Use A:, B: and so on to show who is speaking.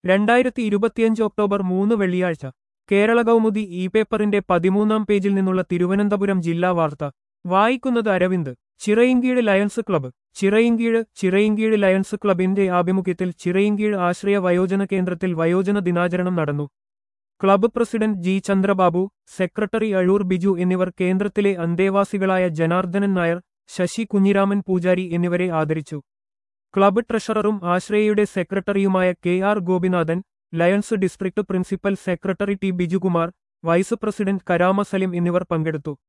A: രണ്ടായിരത്തി ഇരുപത്തിയഞ്ച് ഒക്ടോബർ മൂന്ന് വെള്ളിയാഴ്ച കേരള കൗമുദി ഇ പേപ്പറിന്റെ പതിമൂന്നാം പേജിൽ നിന്നുള്ള തിരുവനന്തപുരം ജില്ലാ വാർത്ത വായിക്കുന്നത് Aravind Chirayinkeezhu Lions club Chirayinkeezhu Chirayinkeezhu Lions ക്ലബിന്റെ ആഭിമുഖ്യത്തിൽ ചിറയിൻകീഴ് ആശ്രയ വയോജന കേന്ദ്രത്തിൽ വയോജന ദിനാചരണം നടന്നു club president G Chandrababu secretary Azhoor Biju എന്നിവർ കേന്ദ്രത്തിലെ അന്തേവാസികളായ ജനാർദ്ദനൻ നായർ ശശി കുഞ്ഞിരാമൻ പൂജാരി എന്നിവരെ ആദരിച്ചു ക്ലബ്ബ് ട്രഷററും ആശ്രയയുടെ സെക്രട്ടറിയുമായ K R Gopinathan Lions district principal secretary T Bijukumar vice president Karama Salim എന്നിവർ പങ്കെടുത്തു